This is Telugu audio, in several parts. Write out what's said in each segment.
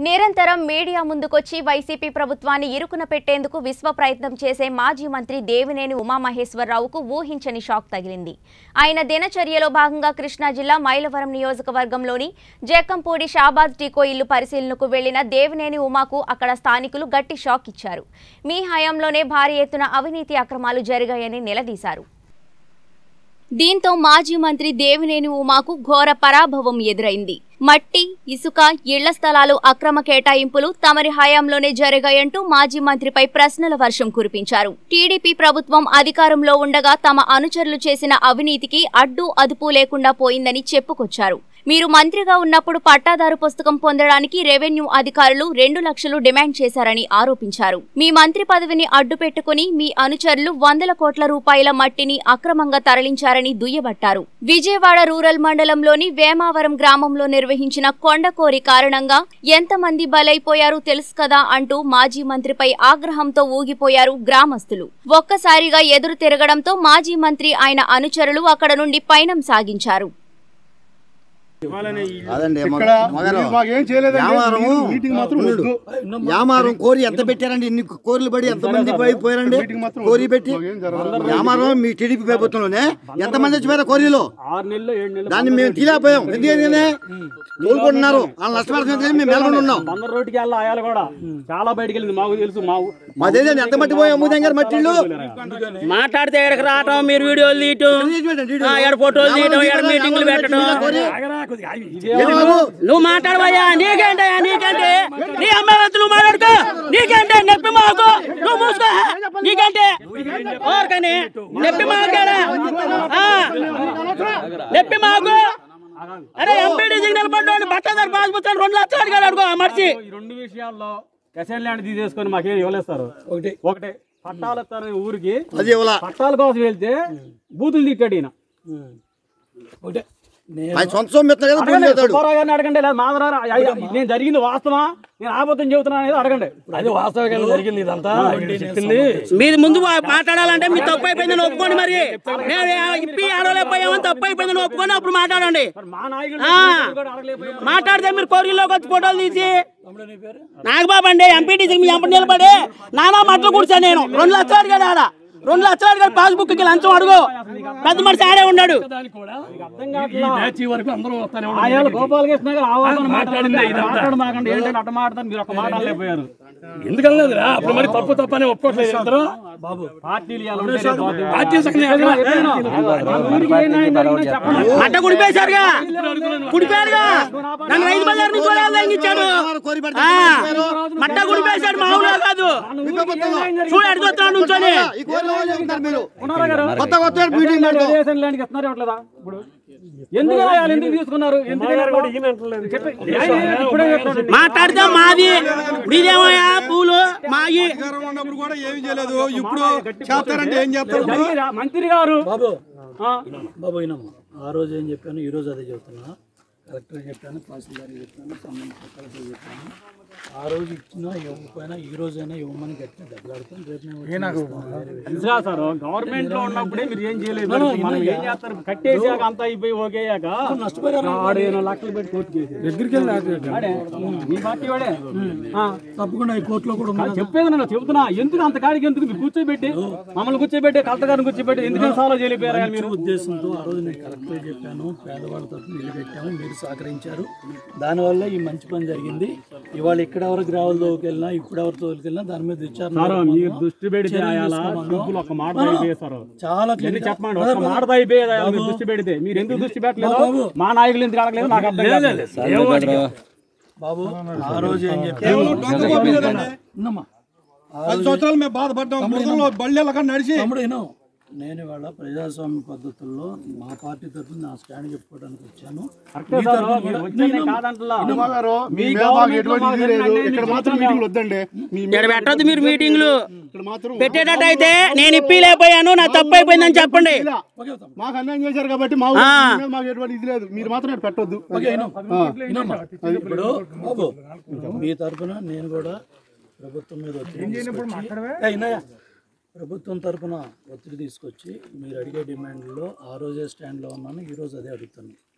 నిరంతరం మీడియా ముందుకొచ్చి వైసీపీ ప్రభుత్వాన్ని ఇరుకున పెట్టేందుకు విశ్వ ప్రయత్నం చేసే మాజీ మంత్రి దేవినేని ఉమామహేశ్వరరావుకు ఊహించని షాక్ తగిలింది ఆయన దినచర్యలో భాగంగా కృష్ణా జిల్లా మైలవరం నియోజకవర్గంలోని జక్కంపూడి షాబాద్ టీకో ఇల్లు పరిశీలనకు వెళ్లిన దేవినేని ఉమాకు అక్కడ స్థానికులు గట్టి షాక్ ఇచ్చారు మీ హయాంలోనే భారీ ఎత్తున అవినీతి అక్రమాలు జరిగాయని నిలదీశారు దీంతో మాజీ మంత్రి దేవినేని ఉమాకు ఘోర పరాభవం ఎదురైంది మట్టి ఇసుక ఇళ్ల స్థలాలు అక్రమ కేటాయింపులు తమరి హయాంలోనే జరిగాయంటూ మాజీ మంత్రిపై ప్రశ్నల వర్షం కురిపించారు టీడీపీ ప్రభుత్వం అధికారంలో ఉండగా తమ అనుచరులు చేసిన అవినీతికి అడ్డు అదుపు లేకుండా పోయిందని చెప్పుకొచ్చారు మీరు మంత్రిగా ఉన్నప్పుడు పట్టాదారు పుస్తకం పొందడానికి రెవెన్యూ అధికారులు రెండు లక్షలు డిమాండ్ చేశారని ఆరోపించారు మీ మంత్రి పదవిని అడ్డు పెట్టుకుని మీ అనుచరులు వందల కోట్ల రూపాయల మట్టిని అక్రమంగా తరలించారని దుయ్యబట్టారు విజయవాడ రూరల్ మండలంలోని వేమావరం గ్రామంలో నిర్వహించిన కొండకోరి కారణంగా ఎంతమంది బలైపోయారు తెలుసు కదా అంటూ మాజీ మంత్రిపై ఆగ్రహంతో ఊగిపోయారు గ్రామస్తులు ఒక్కసారిగా ఎదురు తిరగడంతో మాజీ మంత్రి ఆయన అనుచరులు అక్కడ నుండి పయనం సాగించారు అదండి ఇక్కడ మీరు మాకేం చేయలేదండి. యామారము మీరు మీటింగ్ మాత్రం ఉండు. వద్దు. యామారం కోరి ఎంత పెట్టారండి ఇన్ని కోర్లు పడి ఎంత మంది పోయారండి మీటింగ్ మాత్రం కోరి వద్దు. పెట్టి మాకేం జరగదు. యామారం మీ టీడీపీ ప్రభుత్వంలోనే ఎంత మంది వచ్చిపోయారు కోరిలో ఆరు నెలలు ఏడు నెలలు దాన్ని మేము తీలేకపోయాం ఎందుకంటే తోలుకుంటున్నారు వాళ్ళు నష్టపడుతుంది మేము మేల్కొని ఉన్నాం బందర్ రోడ్డుకి వెళ్ళి ఆయాలు కూడా చాలా బయటికి వెళ్ళింది మాకు తెలుసు మా ఊ- మా తెలియదు ఎంత మట్టి పోయాం అమ్ముదాం గారు మట్టిళ్ళు మాట్లాడితే ఎక్కడికి రావటం మీరు వీడియోలు తీయటం ఆ, ఎక్కడ ఫోటోలు తీయటం ఎక్కడ మీటింగ్లు పెట్టడం నువ్వు మాట్లాడవయ్యా నీకేంటయ్యా నీకేంటి నీ అమ్మాయి నువ్వు మాట్లాడుకో నీకేంటి నొప్పి మాకు నువ్వు మూసుకో నీకేంటి ఓరకని నొప్పి మాకేడా ఆ, నొప్పి మాకు అరే ఎంపీడీ సిగ్నల్ పడ్డాడు బట్టదారు పాస్ పుస్తకం రెండు లక్షలు అడిగాడు అడుగు ఆ మనిషి ఈ రెండు విషయాల్లో కసెన్ ల్యాండ్ తీసేసుకొని మాకేం ఇవ్వలేస్తారు ఒకటి ఒకటి పట్టాలు ఇస్తారు ఊరికి అది ఇవ్వాల పట్టాల కోసం వెళ్తే బూతులు తిట్టాడు ఈయన ఆయన సొంత సొమ్ము ఇస్తున్నా కదా భూమి అడగండి పెడతాడు సుబ్బారావు గారిని అడగండి లేదా మాధవరావు అయ్య, అయ్య, నేను జరిగింది వాస్తవా నేను ఆబద్ధం చెబుతున్నా అనేది అడగండి అది వాస్తవంగా జరిగింది ఇదంతా చెప్పింది మీది ముందు వా- మాట్లాడాలంటే మీ తప్పు అయిపోయిందని ఒప్పుకోండి మరి మేము ఇప్పి ఆడలేకపోయామని తప్పు అయిపోయిందని ఒప్పుకొని అప్పుడు మాట్లాడండి మా నాయకులు ఆ, మాట్లాడితే మీరు కోరిలోకి వచ్చి ఫోటోలు తీసి నాగబాబు అండి ఎంపీటీసీ మీ ఎంపీ నిలబడి నానా మట్లు కూర్చాను నేను రెండు లక్షలు అడిగాడు ఆడ రెండు లక్షలు అడిగాడు పాస్బుక్ కి లంచం అడుగు పెద్ద మనిషి ఆడే ఉన్నాడు దానికి కూడా ఈ బ్యాచ్ వరకు అందరూ వస్తానే ఆయాలు ఉన్నారు గోపాలకృష్ణ గారు ఆవాసన మాట్లాడిందే మాట్లాడింది ఇదంతా. మాట్లాడు మాకండి ఏంటంటే అట్ట మాట్లాడుతాను మీరు ఒక మాట అనలేకపోయారు ఎందుకనలేదురా అప్పుడు మరి తప్పు తప్పు అని ఒప్పుకోవట్లేదు ఇద్దరు బాబు పార్టీలు ఇవాళ ఉంటేనే బాధ్యత. పార్టీ సంగతి ఎక్కడ? ఎప్పుడైనా మన ఊరికి ఏ న్యాయం జరిగినా చెప్పండి. మట్ట కుడిపేశారుగా కుడిపోయారుగా నన్ను రైతు బజార్ నుంచి కూడా ఇచ్చాడు కోరి పెడితే మట్ట కుడిపేశాడు మామూలుగా కాదు మీ ప్రభుత్వంలో. చూడు అడుగుతున్నాడు నుంచొని ఈ కోరిలో వాళ్ళు చెప్తున్నారు మీరు ఉన్నారా గారు? కొత్త కొత్త మీటింగ్ పెడతాం రేషన్ ల్యాండ్కి ఇస్తున్నారు ఇవ్వట్లేదా ఇప్పుడు ఎందుకు ఆయాలు ఎందుకు తీసుకున్నారు ఎందుకు చెప్పండి. ఇప్పుడే చెప్తాను. మాట్లాడితే మాది మీదేమయ్యా పూలు మాయి అధికారం ఉన్నప్పుడు కూడా ఏమీ చేయలేదు ఇప్పుడు చేస్తారంటే ఏం చేస్తారు ఇప్పుడు? మంత్రి రా- మంత్రి గారు బాబు ఆ, బాబు వినమ్మ ఆ రోజు ఏం చెప్పాను ఈ రోజు అదే చెప్తున్నా కలెక్టర్ చెప్పాను తహసీల్దార్ చెప్పాను సంబంధించిన కలెక్టర్ చెప్పాను ఆ రోజు ఇచ్చినా ఇవ్వకపోయినా ఈ రోజైనా ఇవ్వమని గట్టిగా దెబ్బలాడుతాం రేపు నేను వచ్చి ఇస్తాను. వేరే విషయం. తెలుసా సార్ గవర్నమెంట్ లో ఉన్నప్పుడే మీరు ఏం చేయలేదు మనం ఏం చేస్తారు కట్టేసాక అంతా అయిపోయి ఓకేయాక ఆడు ఏమో లక్షలు పెట్టి కోర్టు కేసు దగ్గరికి వెళ్ళి మీ పార్టీ వాడే ఆ, తప్పకుండా ఈ కోర్టులో కూడా ఆ, ఉంది చెప్పేది నేను చెబుతున్నా ఎందుకు అంత కాడికి ఎందుకు మీరు కూర్చోబెట్టి మమ్మల్ని కూర్చోబెట్టి కలెక్టర్ కూర్చోబెట్టి ఎందుకని సాల్వ్ చేయలేకపోయారా మీరు మంచి ఉద్దేశంతో ఆ రోజు నేను కలెక్టర్ చెప్పాను పేదవాళ్ళ తరఫున నిలబెట్టాము మీరు సహకరించారు దానివల్ల ఈ మంచి పని జరిగింది ఇవాళ ఇక్కడ ఎవరు గ్రావెల్ తోకెళ్ళినా ఇప్పుడు ఎవరు తోకెళ్ళినా దాని మీద విచారణ సార్ జరపమను. మీరు దృష్టి పెడితే చర్యలు అయాల తీసుకోమను. సింపుల్ ఒక మాట ఆ, అయిపోయాయి సార్ చాలా ఎన్ని clear గా- చెప్పండి ఒక మాట అయిపోయేది అయాల మీరు దృష్టి పెడితే మీరు ఎందుకు దృష్టి పెట్టలేదు మా నాయకులు ఎందుకు అడగలేదు నాకు అర్థం కాదు ఏమో అడిగా. బాబు ఆ రోజు ఏం చెప్పాను డొంక గోపి కదండి. ఉన్నమ్మా పది సంవత్సరాలు మేము బాధపడ్డాం బురదలో బళ్ళెళ్ళగా నడిచి తమ్ముడు విను నేను ఇవాళ ప్రజాస్వామ్య పద్ధతుల్లో మా పార్టీ తరఫున నా స్టాండ్ చెప్పుకోవడానికి వచ్చాను కరెక్టే సార్ మీరు వచ్చేది కాదంటలా గారు, మీ మీ గవర్నమెంట్ మాకు లో ఎటువంటి మాకు ఇది లేదు జరిగిన ఇక్కడ అన్యాయం మాత్రం మీటింగ్లు వద్దండి మీ ఇక్కడ పెట్టొద్దు మీరు మీటింగ్లు ఇక్కడ మాత్రం పెట్టేటట్టు అయితే నేను ఇప్పిలేకపోయాను నా తప్పు అయిపోయిందని చెప్పండి ఇలా. మాకు అన్యాయం చేశారు కాబట్టి మా ఊరు మీద మాకు ఎటువంటి ఇది లేదు మీరు మాత్రం ఇక్కడ పెట్టొద్దు వినమ్మా. ఇప్పుడు బాబు మీ తరఫున నేను కూడా ప్రభుత్వం మీద ఒత్తిడి తీసుకొచ్చి- ఏ, వినయ్య. ప్రభుత్వం తరఫున ఒత్తిడి తీసుకొచ్చి మీరు అడిగే డిమాండ్లో ఆ రోజే స్టాండ్లో ఉన్నాను ఈ రోజు అదే అడుగుతాను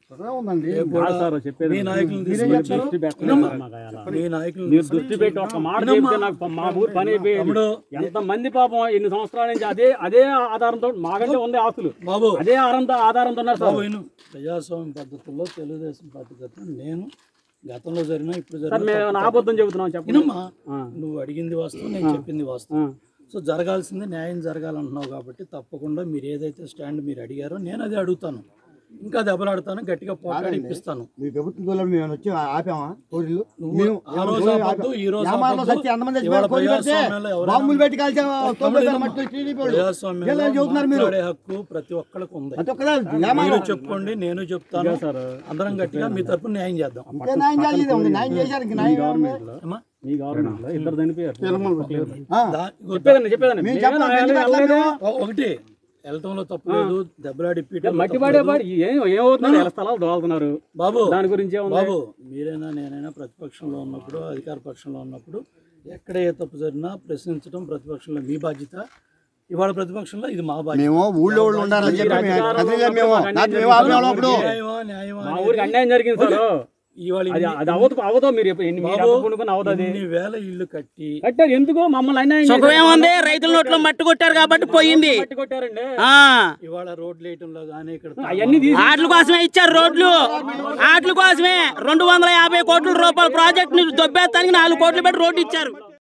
ఉందండి కాదు సార్ చెప్పేది మీ నాయకులను మీరు తీసుకొచ్చి దృష్టి పెట్టలేదు మాకు అలా. మీ నాయకులను మీరు దృష్టి పెట్టి ఒక మాట చెప్తే నాకు ప- మా ఊరు పని అయిపోయేది తమ్ముడు, ఎంత మంది పాపం ఎన్ని సంవత్సరాల నుంచి అదే అదే ఆధారంతో మాకంటే ఉంది ఆస్తులు బాబు అదే ఆధారంతో ఆధారంతో ఉన్నారు సార్ బాబు విను ప్రజాస్వామ్య పద్ధతుల్లో తెలుగుదేశం పార్టీ తరఫున నేను గతంలో జరిగిన ఇప్పుడు సార్ జరిగిన మేము నా అబద్ధం చెబుతున్నాం చెప్పండి వినమ్మా ఆ. నువ్వు అడిగింది వాస్తవం నేను చెప్పింది వాస్తవం సో జరగాల్సింది న్యాయం జరగాలంటున్నావు కాబట్టి తప్పకుండా మీరు ఏదైతే స్టాండ్ మీరు అడిగారో నేను అది అడుగుతాను ఇంకా దెబ్బలాడతాను గట్టిగా పోరాడి ఇప్పిస్తాను మీ ప్రభుత్వం దూరం మేము వచ్చి ఆపామా కోరిలు నువ్వు ఆ రోజు ఆపొద్దు, ఈ రోజు గ్రామాల్లో ఆపొద్దు. సచ్చి ఎంతమంది ఇవాళ చచ్చిపోయారు, కోడి పెడితే ప్రజాస్వామ్యంలో ఎవరైనా- బాంబులు పెట్టి కాల్చే తోలుపెట్టారు మట్టి టీడీపీ వాళ్ళు. ప్రజాస్వామ్యంలో ఇలా చెబుతున్నారు మీరు మాట్లాడే హక్కు ప్రతి ఒక్కరికి ఉంది ప్రతి ఒక్కరు గ్రామాల్లో మీరు చెప్పుకోండి నేను చెప్తాను అందరం గట్టిగా మీ తరపున న్యాయం చేద్దాం ఇంకే న్యాయం చేయాలి ఉంది న్యాయం చేశారు ఇంక న్యాయం ఏముంది? అమ్మా మీ గవర్నమెంట్ లో ఇద్దరు చనిపోయారు ఆ, దా- ఇగో చెప్పేదండి చెప్పేదండి మేము మేము చెప్పాలి, ఎందుకు అట్లా వెళ్ళలేదు. మేము? ఒ- ఒకటి వెళ్ళటంలో తప్పు లేదు దెబ్బలాడి పీట మట్టి పడే పాడి ఏం ఏమవుతున్నారు ఎలా స్థలాలు దోలుతున్నారు బాబు దాని గురించి ఏముంది బాబు మీరైనా నేనైనా ప్రతిపక్షంలో ఉన్నప్పుడు అధికార పక్షంలో ఉన్నప్పుడు ఎక్కడ ఏ తప్పు జరిగినా ప్రశ్నించడం ప్రతిపక్షంలో మీ బాధ్యత ఇవాళ ప్రతిపక్షంలో ఇది మా బాధ్యత మేము ఊళ్ళో వాళ్ళు ఉండాలని చెప్పి మేము కదిలేం మేము నాకు మేము ఆపేవాళ్ళం అప్పుడు న్యాయమా న్యాయమా మా ఊరికి అన్యాయం జరిగింది సార్ ఇవాళ అది ఇన్ని- అది అవదు అవదో మీరు ఎప్పుడు- ఎన్ని మీరు బాబు, అనుకుని అవదు అది ఇన్ని వేల ఇల్లు కట్టి కట్టారు ఎందుకు మమ్మల్ని అన్యాయం సుఖం ఏముంది రైతుల నోట్లో మట్టి కొట్టారు కాబట్టి పోయింది కట్టి కొట్టారండి ఆ ఇవాళ రోడ్లు వేయటంలో కానీ ఇక్కడ అవన్నీ తీసి ఆటల కోసమే ఇచ్చారు రోడ్లు ఆటల కోసమే రెండు వందల యాభై కోట్ల రూపాయల ప్రాజెక్ట్ ని దొబ్బేస్తానికి నాలుగు కోట్లు పెట్టి రోడ్డు ఇచ్చారు